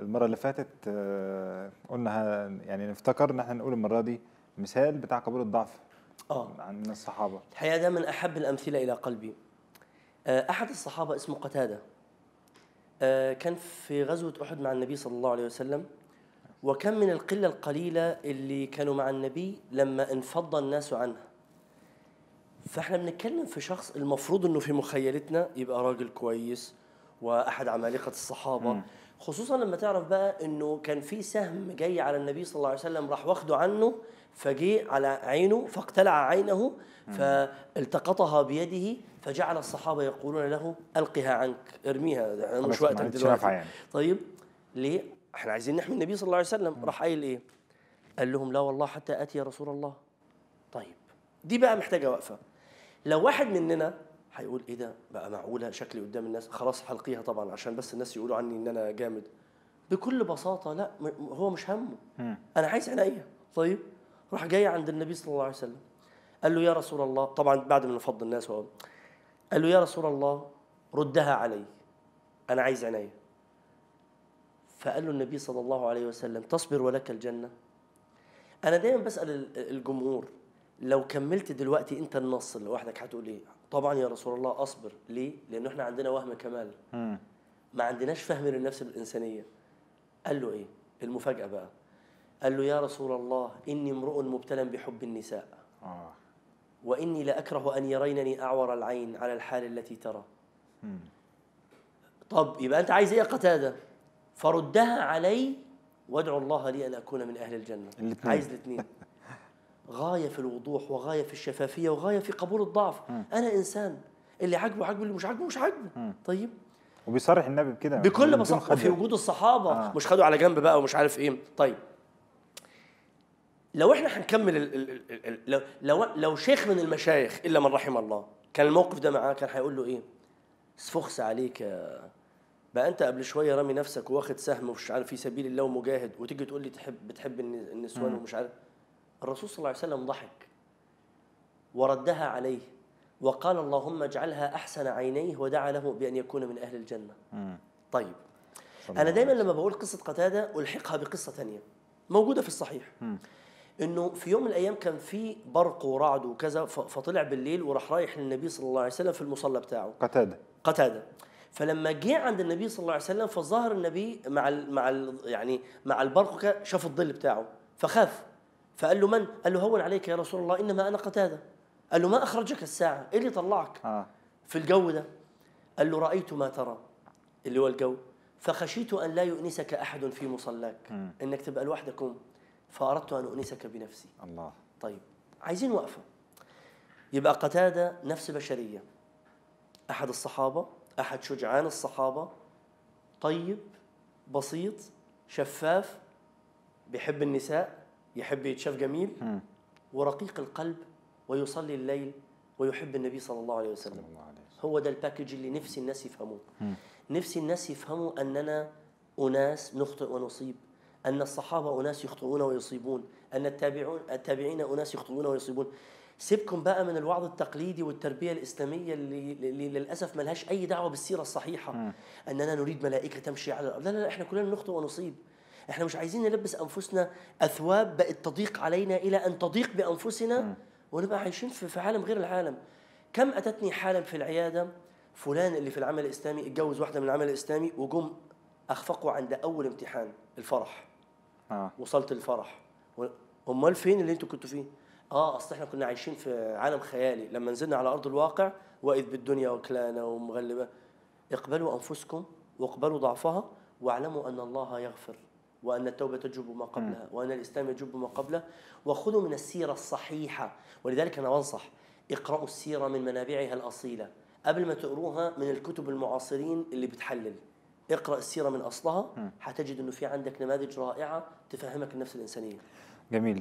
المره اللي فاتت آه، قلنا ه- يعني نفتكر ان احنا نقول المره دي مثال بتاع قبول الضعف اه عن الصحابه الحقيقه ده من احب الامثله الى قلبي آه، احد الصحابه اسمه قتاده آه، كان في غزوه احد مع النبي صلى الله عليه وسلم وكان من القله القليله اللي كانوا مع النبي لما انفض الناس عنها فاحنا بنتكلم في شخص المفروض انه في مخيلتنا يبقى راجل كويس واحد عمالقه الصحابه خصوصا لما تعرف بقى انه كان في سهم جاي على النبي صلى الله عليه وسلم راح واخده عنه فجه على عينه فاقتلع عينه فالتقطها بيده فجعل الصحابه يقولون له القها عنك ارميها ده مش خلاص، ما وقتك عادش دلوقتي نافعة يعني. طيب ليه؟ احنا عايزين نحمي النبي صلى الله عليه وسلم راح قايل ايه؟ قال لهم لا والله حتى اتي رسول الله طيب دي بقى محتاجه وقفه لو واحد مننا هيقول ايه ده بقى معقوله شكلي قدام الناس خلاص هلقيها طبعا عشان بس الناس يقولوا عني ان انا جامد بكل بساطه لا م- م- هو مش همه انا عايز عينيا طيب راح جاي عند النبي صلى الله عليه وسلم قال له يا رسول الله طبعا بعد ما نفض الناس وهو قال له يا رسول الله ردها علي انا عايز عينيا فقال له النبي صلى الله عليه وسلم تصبر ولك الجنه انا دايما بسال ال- الجمهور لو كملت دلوقتي انت النص لوحدك هتقول ايه طبعا يا رسول الله اصبر ليه لان احنا عندنا وهم كمال ما عندناش فهم للنفس الانسانيه قال له ايه المفاجاه بقى قال له يا رسول الله اني امرؤ مبتلى بحب النساء اه واني لاكره ان يرينني اعور العين على الحال التي ترى طب يبقى انت عايز ايه يا قتاده فردها علي وادعو الله لي ان اكون من اهل الجنه الاتنين. عايز الاثنين غايه في الوضوح وغايه في الشفافيه وغايه في قبول الضعف انا انسان اللي عاجبه عاجبه اللي مش عاجبه مش عاجبه طيب وبيصرح النبي بكده بكل بدون بساطه وفي خجل. وجود الصحابه آه. آه. مش خدوا على جنب بقى ومش عارف ايه طيب لو احنا هنكمل ال ال ال ال لو لو لو شيخ من المشايخ الا من رحم الله كان الموقف ده معاه كان هيقول له ايه اسفخس عليك يا بقى انت قبل شويه رامي نفسك واخد سهم ومش عارف في سبيل الله ومجاهد وتيجي تقول لي تحب بتحب الن- النسوان ومش عارف الرسول صلى الله عليه وسلم ضحك وردها عليه وقال اللهم اجعلها احسن عينيه ودعا له بان يكون من اهل الجنه طيب صلى انا الله دايما عليه لما بقول قصه قتاده الحقها بقصه تانية موجوده في الصحيح انه في يوم من الايام كان في برق ورعد وكذا ف- فطلع بالليل وراح رايح للنبي صلى الله عليه وسلم في المصلى بتاعه قتاده قتاده فلما جه عند النبي صلى الله عليه وسلم فظهر النبي مع ال مع ال يعني مع البرق كده شاف الظل بتاعه فخاف فقال له من؟ قال له هون عليك يا رسول الله انما انا قتاده قال له ما اخرجك الساعه؟ ايه اللي طلعك؟ اه في الجو ده قال له رأيت ما ترى اللي هو الجو فخشيت أن لا يؤنسك أحد في مصلاك إنك تبقى لوحدكم فأردت أن أؤنسك بنفسي الله طيب عايزين وقفة يبقى قتادة نفس بشرية أحد الصحابة أحد شجعان الصحابة طيب بسيط شفاف بيحب النساء يحب يتشاف جميل ورقيق القلب ويصلي الليل ويحب النبي صلى الله عليه وسلم الله عليه وسلم. هو ده الباكج اللي نفسي الناس يفهموه نفسي الناس يفهموا أننا أناس نخطئ ونصيب أن الصحابة أناس يخطئون ويصيبون أن التابعون التابعين أناس يخطئون ويصيبون سيبكم بقى من الوعظ التقليدي والتربية الإسلامية اللي, اللي للأسف ملهاش أي دعوة بالسيرة الصحيحة أننا نريد ملائكة تمشي على الأرض لا لا لا إحنا كلنا نخطئ ونصيب إحنا مش عايزين نلبس أنفسنا أثواب بقت تضيق علينا إلى أن تضيق بأنفسنا ونبقى عايشين في في عالم غير العالم كم أتتني حالة في العيادة فلان اللي في العمل الإسلامي اتجوز واحدة من العمل الإسلامي وجم أخفقوا عند أول امتحان الفرح اه وصلت الفرح و- امال فين اللي انتوا كنتوا فيه اه اصل احنا كنا عايشين في عالم خيالي لما نزلنا على ارض الواقع واذ بالدنيا وكلانه ومغلبه اقبلوا انفسكم واقبلوا ضعفها واعلموا ان الله يغفر وان التوبه تجب ما قبلها وان الاسلام يجب ما قبله وخذوا من السيره الصحيحه ولذلك انا بنصح اقرأوا السيره من منابعها الاصيله قبل ما تقروها من الكتب المعاصرين اللي بتحلل اقرأ السيرة من أصلها هتجد أنه في عندك نماذج رائعة تفهمك النفس الإنسانية جميل